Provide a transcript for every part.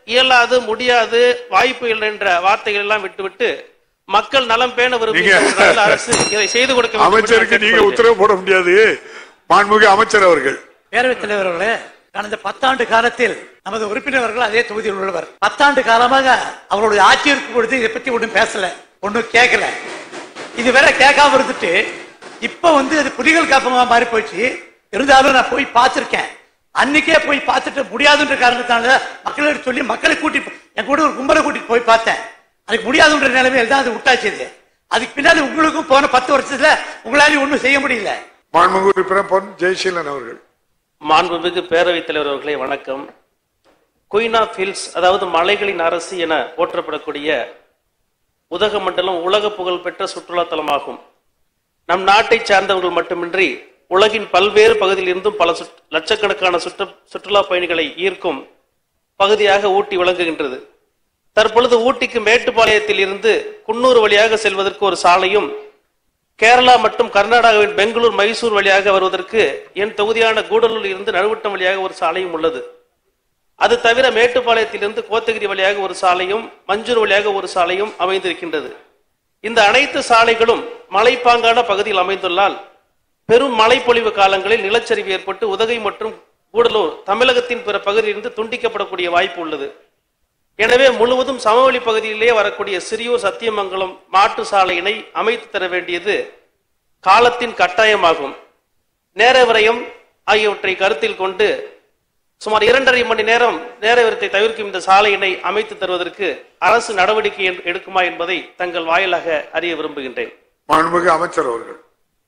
இயலாது முடியாது வாய்ப்பு இல்லை என்ற வார்த்தைகள் எல்லாம் விட்டுவிட்டு மக்கள் நலம் பேண விரும்புகிற நீங்க- ஒரு நல்ல அரசு இதை செய்து கொடுக்க வேண்டும் என்று அமைச்சருக்கு நான் நீங்க கேட்டுக்கொள்கிறேன். உத்தரவு போட முடியாது மாண்புமிகு அமைச்சர் அவர்கள் பேரவைத் தலைவர் அவர்களே கடந்த பத்தாண்டு காலத்தில் நமது உறுப்பினர்கள் அதே தொகுதியில் உள்ளவர் பத்தாண்டு காலமாக அவருடைய ஆட்சி இருக்கும் பொழுது இதை பத்தி ஒன்றும் பேசல ஒன்றும் கேட்கல இதுவரை கேட்காம இருந்துட்டு இப்ப வந்து அது புலிகள் காப்பமா மாறி போச்சு இருந்தாலும் நான் போய் பார்த்திருக்கேன் அன்னைக்கே போய் பார்த்துட்டு முடியாதுன்ற காரணத்தால மக்களிடம் சொல்லி மக்களை கூட்டி என் கூட ஒரு கும்பலை கூட்டிட்டு போய் பார்த்தேன் அதுக்கு முடியாதுன்ற நிலைமையில தான் அது விட்டாச்சு இது அதுக்கு பின்னாடி உங்களுக்கும் போன பத்து வருஷத்துல உங்களாலையும் ஒன்றும் செய்ய முடியல மாண்புமிகு உறுப்பினர் பொன் ஜெயசீலன் அவர்கள் மாண்புமிகு பேரவைத் தலைவர் அவர்களே வணக்கம் குயின் ஆஃப் ஹில்ஸ் அதாவது மலைகளின் அரசு என போற்றப்படக்கூடிய உதகமண்டலம் உலக புகழ்பெற்ற சுற்றுலா தலமாகும் நம் நாட்டை சார்ந்தவர்கள் மட்டுமின்றி உலகின் பல்வேறு பகுதியில் இருந்தும் பல சுற்று- லட்சக்கணக்கான சுற்று சுற்றுலா பயணிகளை ஈர்க்கும் பகுதியாக ஊட்டி விளங்குகின்றது தற்பொழுது ஊட்டிக்கு மேட்டுப்பாளையத்தில் இருந்து குன்னூர் வழியாக செல்வதற்கு ஒரு சாலையும் கேரளா மற்றும் கர்நாடகாவின் பெங்களூர் மைசூர் வழியாக வருவதற்கு என் தொகுதியான கூடலூரில் இருந்து நடுவட்டம் வழியாக ஒரு சாலையும் உள்ளது அது தவிர மேட்டுப்பாளையத்திலிருந்து கோத்தகிரி வழியாக ஒரு சாலையும் மஞ்சூர் வழியாக ஒரு சாலையும் அமைந்திருக்கின்றது இந்த அனைத்து சாலைகளும் மலைப்பாங்கான பகுதியில் அமைந்துள்ளால் பெரும் மழைப்பொழிவு காலங்களில் நிலச்சரிவு ஏற்பட்டு உதகை மற்றும் கூடலூர் தமிழகத்தின் பிற பகுதியிலிருந்து துண்டிக்கப்படக்கூடிய வாய்ப்பு உள்ளது எனவே முழுவதும் சமவெளி பகுதியிலே வரக்கூடிய சிறியூர் சத்தியமங்கலம் மாட்டு சாலையினை அமைத்து தர வேண்டியது காலத்தின் கட்டாயமாகும் நேர விரயம் ஆகியவற்றை கருத்தில் கொண்டு சுமார் இரண்டரை மணி நேரம் நேர விரயத்தை தவிர்க்கும் இந்த சாலையினை அமைத்து தருவதற்கு அரசு நடவடிக்கை எடு- எடுக்குமா என்பதை தங்கள் வாயிலாக அறிய விரும்புகின்றேன் மாண்புமிகு அமைச்சர் அவர்கள்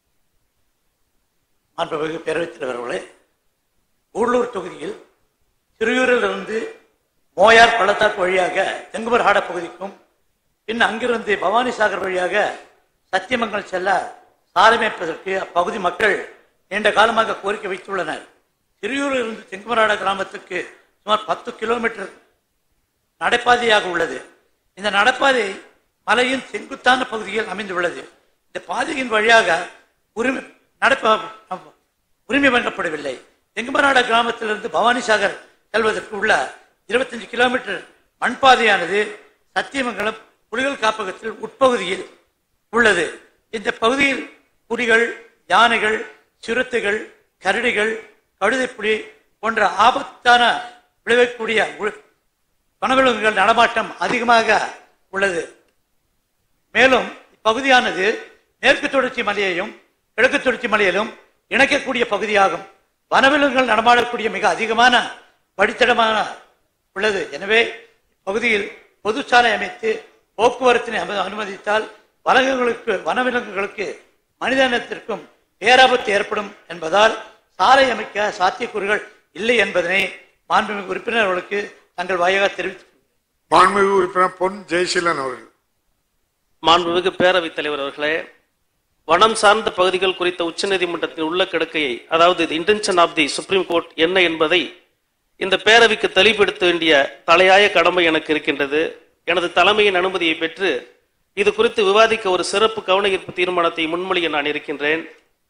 மாண்புமிகு பேரவைத் தலைவர் அவர்களே கூடலூர் தொகுதியில் திருயூரிலிருந்து மோயார் பள்ளத்தாக்கு வழியாக தெங்குமர்ஹாட பகுதிக்கும் பின் அங்கிருந்து பவானி சாகர் வழியாக சத்தியமங்கல் செல்ல சாலை அமைப்பதற்கு அப்பகுதி மக்கள் நீண்ட காலமாக கோரிக்கை வைத்துள்ளனர் திருயூரிலிருந்து தெங்குமராட கிராமத்துக்கு சுமார் பத்து கிலோமீட்டர் நடைபாதையாக உள்ளது இந்த நடைபாதை மலையின் செங்குத்தான பகுதியில் அமைந்துள்ளது இந்த பாதையின் வழியாக உரிமை நடப்ப உரிமை வழங்கப்படவில்லை தெங்குமராட கிராமத்திலிருந்து பவானிசாகர் செல்வதற்கு உள்ள 25 கிலோமீட்டர் மண்பாதையானது சத்தியமங்கலம் புலிகள் காப்பகத்தில் உட்பகுதியில் உள்ளது இந்த பகுதியில் புலிகள் யானைகள் சிறுத்தைகள் கரடிகள் கழுதைப்புலி போன்ற ஆபத்தான விளைவிக்கக்கூடிய உ- வனவிலங்குகள் நடமாட்டம் அதிகமாக உள்ளது மேலும் இப்பகுதியானது மேற்கு தொடர்ச்சி மலையையும் கிழக்கு தொடர்ச்சி மலையிலும் இணைக்கக்கூடிய பகுதியாகும் வனவிலங்குகள் நடமாடக்கூடிய மிக அதிகமான வழித்தடமான உள்ளது எனவே பகுதியில் பொதுச்சாலை அமைத்து போக்குவரத்தினை அனு- அனுமதித்தால் வனங்களுக்கு வனவிலங்குகளுக்கு மனிதனத்திற்கும் பேராபத்து ஏற்படும் என்பதால் சாலை அமைக்க சாத்தியக்கூறுகள் இல்லை என்பதனை மாண்புமிகு உறுப்பினர்களுக்கு தங்கள் வாயாக தெரிவித்துக் மாண்புமிகு உறுப்பினர் பொன் ஜெயசீலன் அவர்கள் மாண்புமிகு பேரவைத் தலைவர் அவர்களே வனம் சார்ந்த பகுதிகள் குறித்த உச்சநீதிமன்றத்தின் உள்ள கிடக்கையை அதாவது intention of the supreme court என்ன என்பதை இந்த பேரவைக்கு தெளிவுபடுத்த வேண்டிய தலையாய கடமை எனக்கு இருக்கின்றது எனது தலைமையின் அனுமதியை பெற்று இது குறித்து விவாதிக்க ஒரு சிறப்பு கவன ஈர்ப்பு தீர்மானத்தை முன்மொழிய நான் இருக்கின்றேன்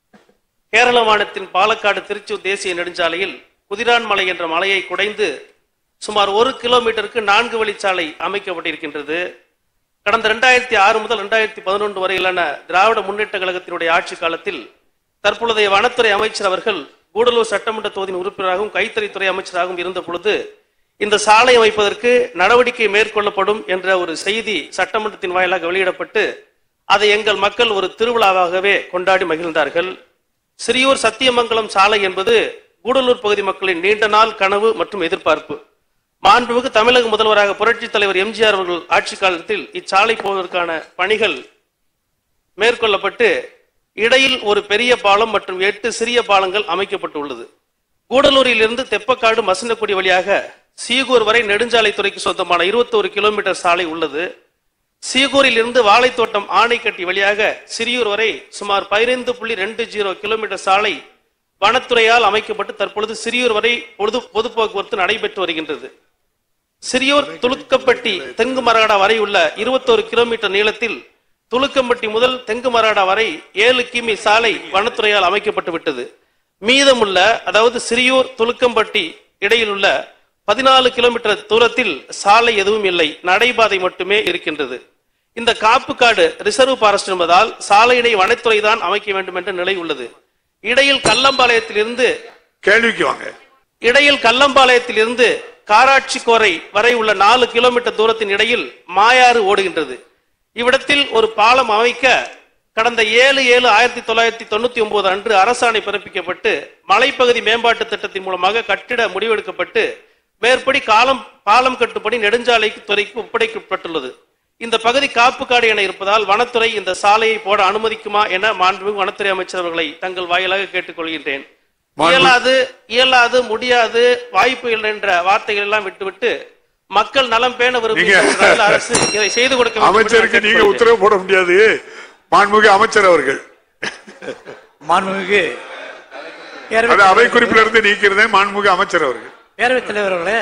கேரள மாநிலத்தின் பாலக்காடு திருச்சூர் தேசிய நெடுஞ்சாலையில் குதிரான் மலை என்ற மலையை குடைந்து சுமார் ஒரு கிலோமீட்டருக்கு நான்கு வழிச்சாலை அமைக்கப்பட்டிருக்கின்றது கடந்த ரெண்டாயிரத்தி ஆறு முதல் ரெண்டாயிரத்தி பதினொன்று வரையிலான திராவிட முன்னேற்ற கழகத்தினுடைய ஆட்சி காலத்தில் தற்பொழுதைய வனத்துறை அமைச்சர் அவர்கள் கூடலூர் சட்டமன்ற தொகுதியின் உறுப்பினராகவும் கைத்தறித்துறை அமைச்சராகவும் இருந்த பொழுது இந்த சாலை அமைப்பதற்கு நடவடிக்கை மேற்கொள்ளப்படும் என்ற ஒரு செய்தி சட்டமன்றத்தின் வாயிலாக வெளியிடப்பட்டு அதை எங்கள் மக்கள் ஒரு திருவிழாவாகவே கொண்டாடி மகிழ்ந்தார்கள் சிறியூர் சத்தியமங்கலம் சாலை என்பது கூடலூர் பகுதி மக்களின் நீண்ட நாள் கனவு மற்றும் எதிர்பார்ப்பு மாண்புமிகு தமிழக முதல்வராக புரட்சித் தலைவர் எம்ஜிஆர் அவர்கள் ஆட்சி காலத்தில் இச்சாலை போவதற்கான பணிகள் மேற்கொள்ளப்பட்டு இடையில் ஒரு பெரிய பாலம் மற்றும் எட்டு சிறிய பாலங்கள் அமைக்கப்பட்டுள்ளது கூடலூரில் இருந்து தெப்பக்காடு மசனக்குடி வழியாக சீகூர் வரை நெடுஞ்சாலைத்துறைக்கு சொந்தமான 21 கிலோமீட்டர் சாலை உள்ளது சீகூரில் இருந்து வாழைத்தோட்டம் ஆணைக்கட்டி வழியாக சிறியூர் வரை சுமார் பதினைந்து புள்ளி ரெண்டு ஜீரோ கிலோமீட்டர் சாலை வனத்துறையால் அமைக்கப்பட்டு தற்பொழுது சிறியூர் வரை பொது பொது போக்குவரத்து நடைபெற்று வருகின்றது சிறியூர் துலுக்கப்பட்டி தெங்கு மராடா வரை உள்ள 21 கிலோமீட்டர் நீளத்தில் துலுக்கம்பட்டி முதல் தெங்கு மராடா வரை ஏழு கிமி சாலை வனத்துறையால் அமைக்கப்பட்டு விட்டது மீதமுள்ள அதாவது சிறியூர் துலுக்கம்பட்டி இடையில் உள்ள பதினாலு கிலோமீட்டர் தூரத்தில் சாலை எதுவும் இல்லை நடைபாதை மட்டுமே இருக்கின்றது இந்த காப்பு காடு ரிசர்வ் ஃபாரஸ்ட் என்பதால் சாலையினை வனத்துறை தான் அமைக்க வேண்டும் என்ற நிலை உள்ளது இடையில் கல்லம்பாளையத்திலிருந்து கேள்விக்கு வாங்க இடையில் கல்லம்பாளையத்திலிருந்து காராட்சி கோரை வரை உள்ள நாலு கிலோமீட்டர் தூரத்தின் இடையில் மாயாறு ஓடுகின்றது இவ்விடத்தில் ஒரு பாலம் அமைக்க கடந்த ஏழு ஏழு ஆயிரத்தி தொள்ளாயிரத்தி தொண்ணூத்தி ஒன்பது அன்று அரசாணை பிறப்பிக்கப்பட்டு மலைப்பகுதி மேம்பாட்டு திட்டத்தின் மூலமாக கட்டிட முடிவெடுக்கப்பட்டு மேற்படி காலம் பாலம் கட்டுப்படி நெடுஞ்சாலைக்கு துறைக்கு ஒப்படைக்கப்பட்டுள்ளது இந்த பகுதி காப்பு காடு என இருப்பதால் வனத்துறை இந்த சாலையை போட அனுமதிக்குமா என மாண்புமிகு வனத்துறை அமைச்சர் அவர்களை தங்கள் வாயிலாக கேட்டுக்கொள்கின்றேன் மாண்பு- இயலாது இயலாது முடியாது வாய்ப்பு இல்லை என்ற வார்த்தைகள் எல்லாம் விட்டுவிட்டு மக்கள் நலம் பேண விரும்புகிற நீங்க- ஒரு நல்ல அரசு இதை செய்து கொடுக்க வேண்டும் என்று அமைச்சருக்கு நான் நீங்க கேட்டுக்கொள்கிறேன். உத்தரவு போட முடியாது மாண்புமிகு அமைச்சர் அவர்கள் மாண்புமிகு அது பேரவைத் அவை தலைவர் குறிப்பில இருந்து நீக்கிறதே மாண்புமிகு அமைச்சர் அவர்கள் பேரவைத் தலைவர்களே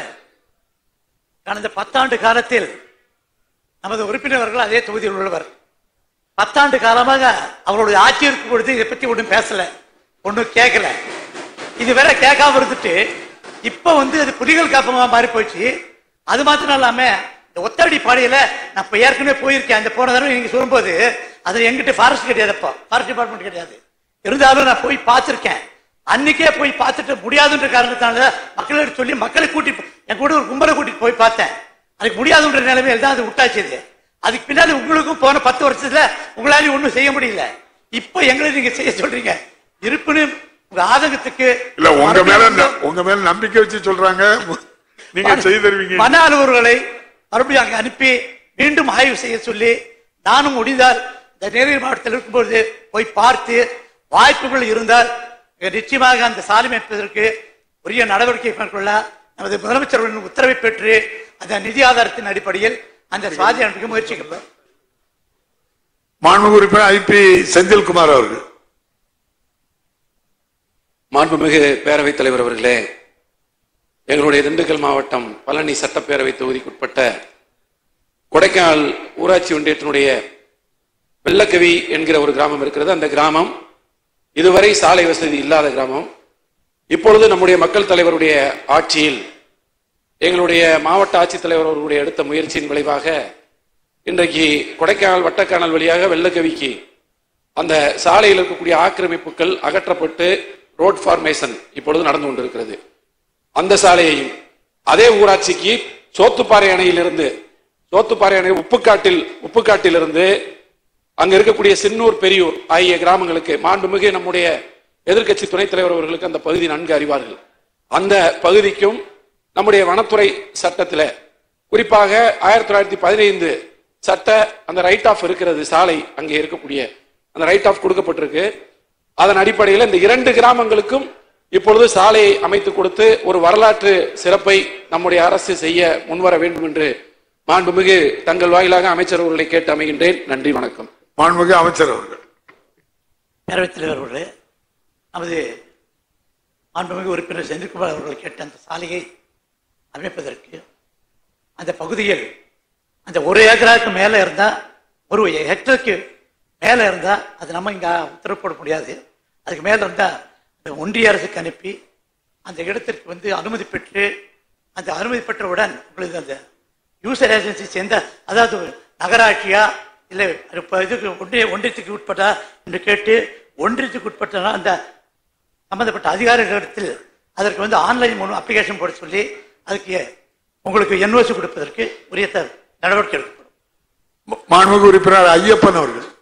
கடந்த பத்தாண்டு காலத்தில் நமது உறுப்பினர்கள் அதே தொகுதியில் உள்ளவர் பத்தாண்டு காலமாக அவருடைய ஆட்சி இருக்கும் பொழுது இதை பத்தி ஒன்றும் பேசல ஒன்றும் கேட்கல இது வேற கேட்காம இருந்துட்டு இப்ப வந்து அது புலிகள் காப்பமா மாறி போச்சு அது மாத்திரம் இல்லாம இந்த ஒத்தடி பாடியில நான் இப்ப ஏற்கனவே போயிருக்கேன் அந்த போன தடவை நீங்க சொல்லும்போது அது எங்கிட்ட ஃபாரஸ்ட் கிடையாதுப்பா ஃபாரஸ்ட் டிபார்ட்மெண்ட் கிடையாது இருந்தாலும் நான் போய் பார்த்திருக்கேன் அன்னைக்கே போய் பார்த்துட்டு முடியாதுன்ற காரணத்தால மக்களிடம் சொல்லி மக்களை கூட்டிட்டு என் கூட ஒரு கும்பலை கூட்டிட்டு போய் பார்த்தேன் அதுக்கு முடியாதுன்ற நிலைமையில தான் அது விட்டாச்சு இது. அதுக்கு பின்னாடி உங்களுக்கும் போன பத்து வருஷத்துல உங்களால ஒண்ணும் செய்ய முடியல இப்ப எங்களை நீங்க செய்ய சொல்றீங்க இருப்புன்னு உங்க ஆதங்கத்துக்கு இல்ல உங்க மேல மறுபடியும் ந- உங்க மேல நம்பிக்கை வச்சு சொல்றாங்க நீங்க செய்து தருவீங்க மன அலுவலர்களை மறுபடியும் அங்க அனுப்பி மீண்டும் ஆய்வு செய்ய சொல்லி நானும் முடிந்தால் இந்த நீலகிரி மாவட்டத்தில் இருக்கும்போது போய் பார்த்து வாய்ப்புகள் இருந்தால் மிக நிச்சயமாக அந்த சாலை அமைப்பதற்கு உரிய நடவடிக்கை மேற்கொள்ள நமது முதலமைச்சர்களின் உத்தரவை பெற்று அந்த நிதி ஆதாரத்தின் அடிப்படையில் அந்த சாதி அமைக்க முயற்சிக்கப்படும் மாண்புமிகு உறுப்பினர் ஐபி செந்தில்குமார் அவர்கள் மாண்புமிகு பேரவைத் தலைவர் அவர்களே எங்களுடைய திண்டுக்கல் மாவட்டம் பழனி சட்டப்பேரவை தொகுதிக்குட்பட்ட கொடைக்கானல் ஊராட்சி ஒன்றியத்தினுடைய வெள்ளக்கவி என்கிற ஒரு கிராமம் இருக்கிறது அந்த கிராமம் இதுவரை சாலை வசதி இல்லாத கிராமம் இப்பொழுது நம்முடைய மக்கள் தலைவருடைய ஆட்சியில் எங்களுடைய மாவட்ட ஆட்சித்தலைவர் அவர்களுடைய எடுத்த முயற்சியின் விளைவாக இன்றைக்கு கொடைக்கானல் வட்டக்கானல் வழியாக வெள்ளக்கவிக்கு அந்த சாலையில் இருக்கக்கூடிய ஆக்கிரமிப்புகள் அகற்றப்பட்டு ரோட் ஃபார்மேஷன் இப்பொழுது நடந்து கொண்டிருக்கிறது அந்த சாலையையும் அதே ஊராட்சிக்கு சோத்துப்பாறை அணையிலிருந்து சோத்துப்பாறை அணை உப்புக்காட்டில் உப்புக்காட்டிலிருந்து அங்க இருக்கக்கூடிய சின்னூர் பெரியூர் ஆகிய கிராமங்களுக்கு மாண்புமிகு நம்முடைய எதிர்க்கட்சி துணைத் தலைவர் அவர்களுக்கு அந்த பகுதி நன்கு அறிவார்கள் அந்த பகுதிக்கும் நம்முடைய வனத்துறை சட்டத்துல குறிப்பாக ஆயிரத்தி தொள்ளாயிரத்தி பதினைந்து சட்ட அந்த ரைட் ஆஃப் இருக்கிறது சாலை அங்கே இருக்கக்கூடிய அந்த ரைட் ஆஃப் கொடுக்கப்பட்டிருக்கு அதன் அடிப்படையில் இந்த இரண்டு கிராமங்களுக்கும் இப்பொழுது சாலையை அமைத்து கொடுத்து ஒரு வரலாற்று சிறப்பை நம்முடைய அரசு செய்ய முன்வர வேண்டும் என்று மாண்புமிகு தங்கள் வாயிலாக அமைச்சர் அவர்களை கேட்டு அமைகின்றேன் நன்றி வணக்கம் மாண்புமிகு அமைச்சர் அவர்கள் பேரவைத் தலைவர் அவர்களே நமது மாண்புமிகு உறுப்பினர் செந்தில்குமார் அவர்கள் கேட்ட அந்த சாலையை அமைப்பதற்கு அந்த பகுதியில் அந்த ஒரு ஏக்கராவுக்கு மேலே இருந்தா ஒரு ஹெக்டருக்கு மேலே இருந்தா அது நம்ம இங்க உத்தரவு போட முடியாது அதுக்கு மேலே இருந்தா அந்த ஒன்றிய அரசுக்கு அனுப்பி அந்த இடத்திற்கு வந்து அனுமதி பெற்று அந்த அனுமதி பெற்றவுடன் உங்களுக்கு அந்த யூசர் ஏஜென்சி சேர்ந்த அதாவது நகராட்சியா இல்லை இப்போ இதுக்கு ஒன்றிய ஒன்றியத்துக்கு உட்பட்டா என்று கேட்டு ஒன்றியத்துக்கு உட்பட்டனா அந்த சம்பந்தப்பட்ட அதிகாரிகளிடத்தில் அதற்கு வந்து ஆன்லைன் மூலம் அப்ளிகேஷன் போட சொல்லி அதுக்கு உங்களுக்கு என்ஓசி கொடுப்பதற்கு உரிய த- நடவடிக்கை எடுக்கப்படும் மாண்புமிகு உறுப்பினர் ஐயப்பன் அவர்கள்